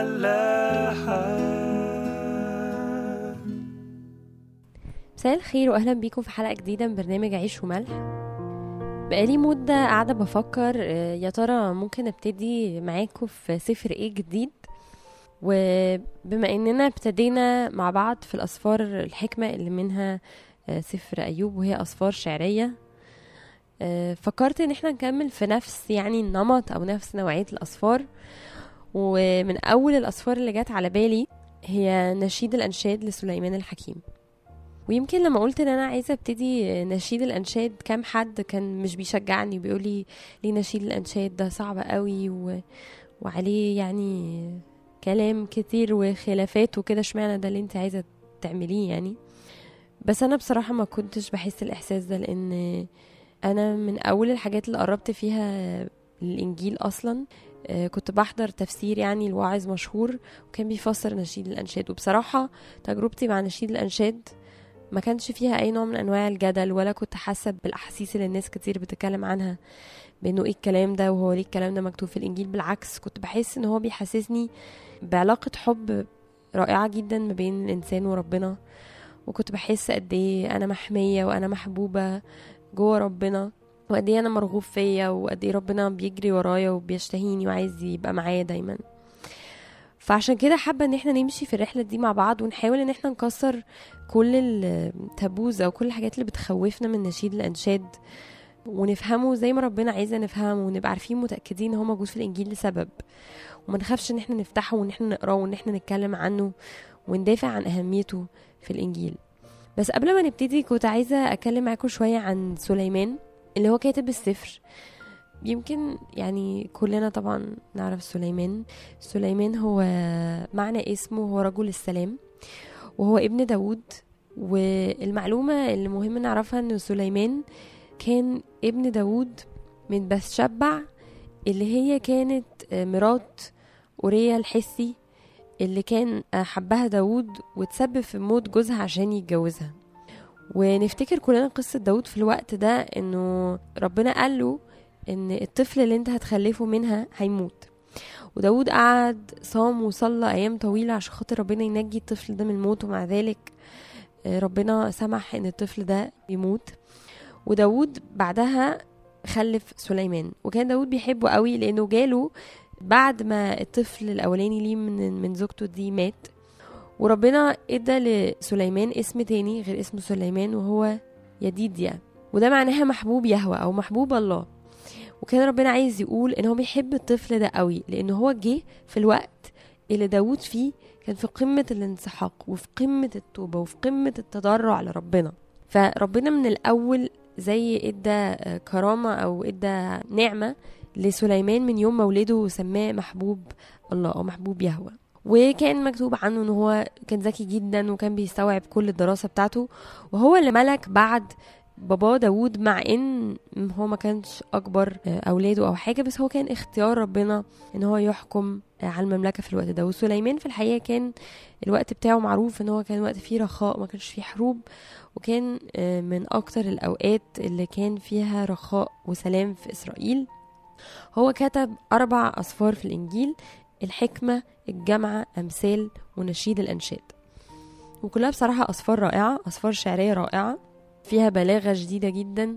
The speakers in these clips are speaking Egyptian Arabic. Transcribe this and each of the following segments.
الفلاحة مساء الخير واهلا بيكم في حلقه جديده من برنامج عيش وملح بقالي مده قاعده بفكر آه، يا ترى ممكن ابتدي معاكم في سفر ايه جديد وبما اننا ابتدينا مع بعض في الاسفار الحكمه اللي منها آه، سفر ايوب وهي اسفار شعريه آه، فكرت ان احنا نكمل في نفس يعني النمط او نفس نوعيه الاسفار ومن اول الاسفار اللي جت على بالي هي نشيد الانشاد لسليمان الحكيم ويمكن لما قلت ان انا عايزه ابتدي نشيد الانشاد كام حد كان مش بيشجعني بيقول لي ليه نشيد الانشاد ده صعب قوي و... وعليه يعني كلام كتير وخلافات وكده اشمعنى ده اللي انت عايزه تعمليه يعني بس انا بصراحه ما كنتش بحس الاحساس ده لان انا من اول الحاجات اللي قربت فيها الانجيل اصلا آه، كنت بحضر تفسير يعني الواعظ مشهور وكان بيفسر نشيد الانشاد وبصراحه تجربتي مع نشيد الانشاد ما كانش فيها اي نوع من انواع الجدل ولا كنت حاسه بالاحاسيس اللي الناس كتير بتتكلم عنها بانه ايه الكلام ده وهو ليه الكلام ده مكتوب في الانجيل بالعكس كنت بحس ان هو بيحسسني بعلاقه حب رائعه جدا ما بين الانسان وربنا وكنت بحس قد ايه انا محميه وانا محبوبه جوه ربنا وقد ايه انا مرغوب فيا وقد ايه ربنا بيجري ورايا وبيشتهيني وعايز يبقى معايا دايما فعشان كده حابه ان احنا نمشي في الرحله دي مع بعض ونحاول ان احنا نكسر كل التابوز او كل الحاجات اللي بتخوفنا من نشيد الانشاد ونفهمه زي ما ربنا عايزنا نفهمه ونبقى عارفين متاكدين ان هو موجود في الانجيل لسبب وما نخافش ان احنا نفتحه وان احنا نقراه وان احنا نتكلم عنه وندافع عن اهميته في الانجيل بس قبل ما نبتدي كنت عايزه اتكلم معاكم شويه عن سليمان اللي هو كاتب السفر يمكن يعني كلنا طبعا نعرف سليمان سليمان هو معنى اسمه هو رجل السلام وهو ابن داود والمعلومة اللي مهم نعرفها ان سليمان كان ابن داود من بثشبع اللي هي كانت مرات أوريا الحسي اللي كان حبها داود وتسبب في موت جوزها عشان يتجوزها ونفتكر كلنا قصة داود في الوقت ده انه ربنا قال له ان الطفل اللي انت هتخلفه منها هيموت وداود قعد صام وصلى ايام طويله عشان خاطر ربنا ينجي الطفل ده من الموت ومع ذلك آه، ربنا سمح ان الطفل ده يموت وداود بعدها خلف سليمان وكان داود بيحبه قوي لانه جاله بعد ما الطفل الاولاني ليه من من زوجته دي مات وربنا ادى لسليمان اسم تاني غير اسم سليمان وهو يديديا وده معناها محبوب يهوى او محبوب الله وكان ربنا عايز يقول ان هو بيحب الطفل ده قوي لان هو جه في الوقت اللي داود فيه كان في قمة الانسحاق وفي قمة التوبة وفي قمة التضرع لربنا فربنا من الأول زي ادى آه، كرامة أو ادى نعمة لسليمان من يوم مولده وسماه محبوب الله أو محبوب يهوه وكان مكتوب عنه ان هو كان ذكي جدا وكان بيستوعب كل الدراسة بتاعته وهو اللي ملك بعد بابا داود مع ان هو ما كانش اكبر اولاده او حاجه بس هو كان اختيار ربنا ان هو يحكم على المملكه في الوقت ده وسليمان في الحقيقه كان الوقت بتاعه معروف ان هو كان وقت فيه رخاء ما كانش فيه حروب وكان من اكتر الاوقات اللي كان فيها رخاء وسلام في اسرائيل هو كتب اربع اسفار في الانجيل الحكمه الجامعه امثال ونشيد الانشاد وكلها بصراحه اسفار رائعه اسفار شعريه رائعه فيها بلاغة جديدة جدا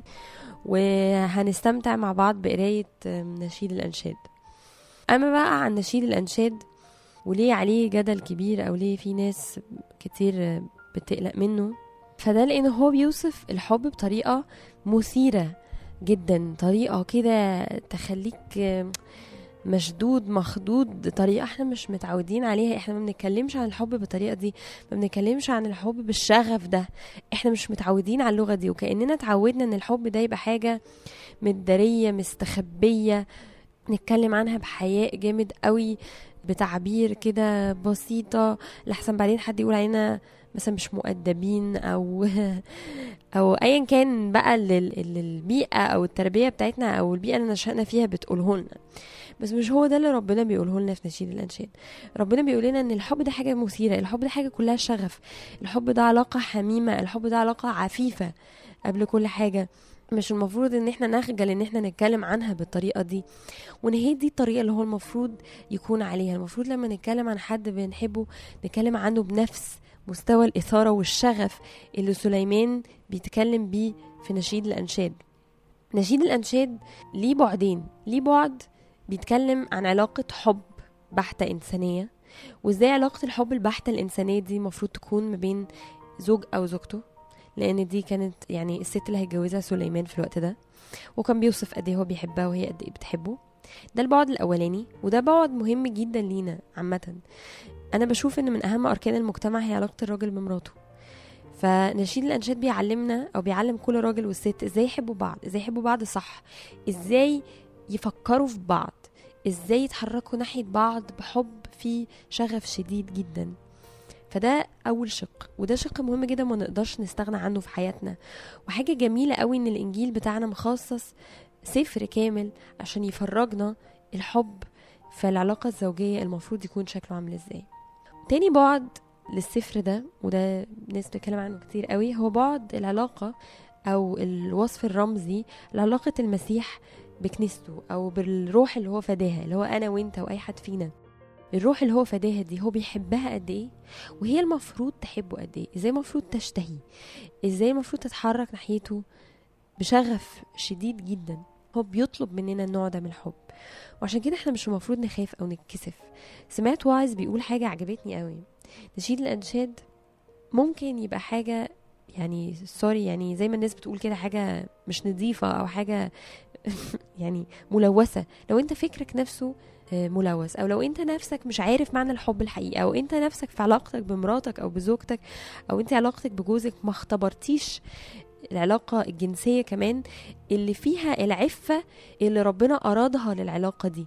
وهنستمتع مع بعض بقراية نشيد الأنشاد أما بقى عن نشيد الأنشاد وليه عليه جدل كبير أو ليه في ناس كتير بتقلق منه فده لأن هو بيوصف الحب بطريقة مثيرة جدا طريقة كده تخليك مشدود مخدود طريقة احنا مش متعودين عليها احنا ما بنتكلمش عن الحب بالطريقة دي ما بنتكلمش عن الحب بالشغف ده احنا مش متعودين على اللغة دي وكأننا اتعودنا ان الحب ده يبقى حاجة متدارية مستخبية نتكلم عنها بحياء جامد قوي بتعبير كده بسيطة لحسن بعدين حد يقول علينا مثلا مش مؤدبين او او ايا كان بقى اللي اللي البيئه او التربيه بتاعتنا او البيئه اللي نشأنا فيها بتقوله لنا بس مش هو ده اللي ربنا بيقوله لنا في نشيد الانشاد ربنا بيقول لنا ان الحب ده حاجه مثيره الحب ده حاجه كلها شغف الحب ده علاقه حميمه الحب ده علاقه عفيفه قبل كل حاجه مش المفروض ان احنا نخجل ان احنا نتكلم عنها بالطريقه دي وان هي دي الطريقه اللي هو المفروض يكون عليها المفروض لما نتكلم عن حد بنحبه نتكلم عنه بنفس مستوى الاثاره والشغف اللي سليمان بيتكلم بيه في نشيد الانشاد نشيد الانشاد ليه بعدين ليه بعد بيتكلم عن علاقه حب بحته انسانيه وازاي علاقه الحب البحته الانسانيه دي المفروض تكون ما بين زوج او زوجته لان دي كانت يعني الست اللي هيتجوزها سليمان في الوقت ده وكان بيوصف قد ايه هو بيحبها وهي قد ايه بتحبه ده البعد الاولاني وده بعد مهم جدا لينا عامه انا بشوف ان من اهم اركان المجتمع هي علاقه الراجل بمراته فنشيد الانشاد بيعلمنا او بيعلم كل راجل والست ازاي يحبوا بعض ازاي يحبوا بعض صح ازاي يفكروا في بعض ازاي يتحركوا ناحيه بعض بحب فيه شغف شديد جدا فده اول شق وده شق مهم جدا ما نقدرش نستغنى عنه في حياتنا وحاجه جميله قوي ان الانجيل بتاعنا مخصص سفر كامل عشان يفرجنا الحب في العلاقه الزوجيه المفروض يكون شكله عامل ازاي تاني بعد للسفر ده وده ناس بتتكلم عنه كتير قوي هو بعد العلاقه او الوصف الرمزي لعلاقه المسيح بكنيسته او بالروح اللي هو فداها اللي هو انا وانت واي حد فينا الروح اللي هو فداها دي هو بيحبها قد ايه وهي المفروض تحبه قد ايه ازاي المفروض تشتهي ازاي المفروض تتحرك ناحيته بشغف شديد جدا هو بيطلب مننا النوع ده من الحب وعشان كده احنا مش المفروض نخاف او نتكسف سمعت واعظ بيقول حاجة عجبتني قوي نشيد الانشاد ممكن يبقى حاجة يعني سوري يعني زي ما الناس بتقول كده حاجة مش نظيفة او حاجة يعني ملوثة لو انت فكرك نفسه ملوث او لو انت نفسك مش عارف معنى الحب الحقيقي او انت نفسك في علاقتك بمراتك او بزوجتك او انت علاقتك بجوزك ما اختبرتيش العلاقة الجنسية كمان اللي فيها العفة اللي ربنا أرادها للعلاقة دي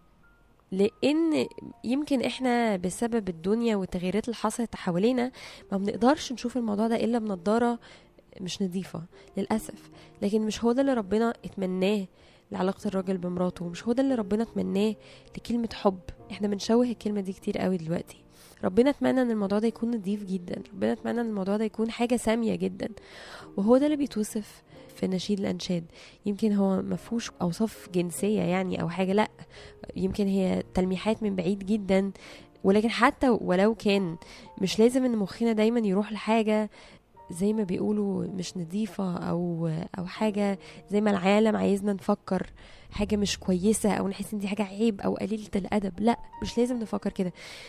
لأن يمكن إحنا بسبب الدنيا والتغييرات اللي حصلت حوالينا ما بنقدرش نشوف الموضوع ده إلا بنضارة مش نظيفة للأسف لكن مش هو ده اللي ربنا اتمناه لعلاقة الراجل بمراته مش هو ده اللي ربنا اتمناه لكلمة حب احنا بنشوه الكلمة دي كتير قوي دلوقتي ربنا اتمنى ان الموضوع ده يكون نظيف جدا ربنا اتمنى ان الموضوع ده يكون حاجة سامية جدا وهو ده اللي بيتوصف في نشيد الانشاد يمكن هو مفهوش اوصاف جنسية يعني او حاجة لا يمكن هي تلميحات من بعيد جدا ولكن حتى ولو كان مش لازم ان مخنا دايما يروح لحاجة زي ما بيقولوا مش نظيفة أو أو حاجة زي ما العالم عايزنا نفكر حاجة مش كويسة أو نحس إن دي حاجة عيب أو قليلة الأدب لا مش لازم نفكر كده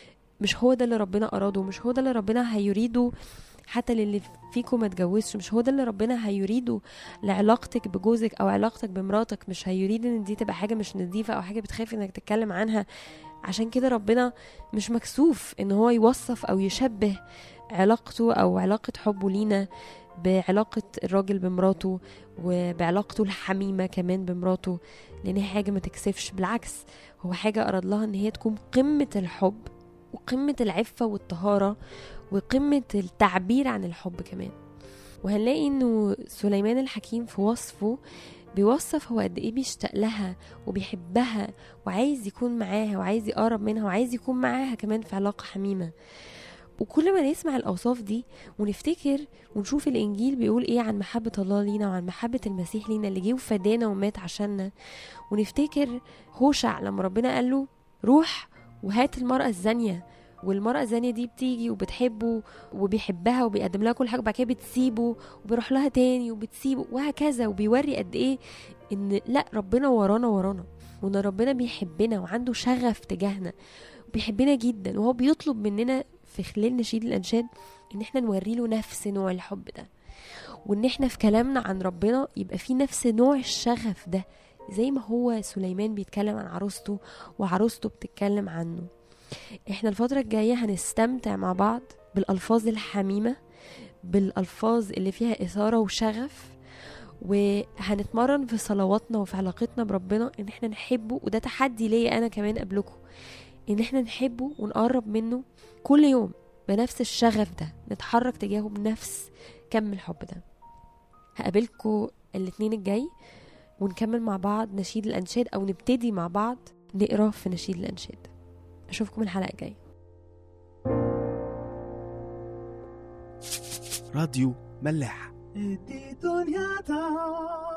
مش هو ده اللي ربنا أراده مش هو ده اللي ربنا هيريده حتى للي فيكم ما اتجوزش مش هو ده اللي ربنا هيريده لعلاقتك بجوزك او علاقتك بمراتك مش هيريد ان دي تبقى حاجه مش نظيفه او حاجه بتخاف انك تتكلم عنها عشان كده ربنا مش مكسوف ان هو يوصف او يشبه علاقته او علاقه حبه لينا بعلاقة الراجل بمراته وبعلاقته الحميمة كمان بمراته لأن هي حاجة ما تكسفش بالعكس هو حاجة أراد لها إن هي تكون قمة الحب وقمة العفة والطهارة وقمة التعبير عن الحب كمان وهنلاقي إنه سليمان الحكيم في وصفه بيوصف هو قد ايه بيشتاق لها وبيحبها وعايز يكون معاها وعايز يقرب منها وعايز يكون معاها كمان في علاقة حميمة وكل ما نسمع الأوصاف دي ونفتكر ونشوف الإنجيل بيقول إيه عن محبة الله لينا وعن محبة المسيح لينا اللي جه وفدانا ومات عشاننا ونفتكر هوشع لما ربنا قال له روح وهات المرأة الزانية والمرأة الزانية دي بتيجي وبتحبه وبيحبها وبيقدم لها كل حاجة وبعد كده بتسيبه وبيروح لها تاني وبتسيبه وهكذا وبيوري قد ايه ان لا ربنا ورانا ورانا وان ربنا بيحبنا وعنده شغف تجاهنا بيحبنا جدا وهو بيطلب مننا في خلال نشيد الانشاد ان احنا نوري له نفس نوع الحب ده وان احنا في كلامنا عن ربنا يبقى في نفس نوع الشغف ده زي ما هو سليمان بيتكلم عن عروسته وعروسته بتتكلم عنه احنا الفترة الجاية هنستمتع مع بعض بالألفاظ الحميمة بالألفاظ اللي فيها إثارة وشغف وهنتمرن في صلواتنا وفي علاقتنا بربنا ان احنا نحبه وده تحدي ليا انا كمان قبلكم ان احنا نحبه ونقرب منه كل يوم بنفس الشغف ده نتحرك تجاهه بنفس كم الحب ده هقابلكم الاثنين الجاي ونكمل مع بعض نشيد الانشاد او نبتدي مع بعض نقرا في نشيد الانشاد اشوفكم الحلقه الجايه راديو ملاح دي دنيا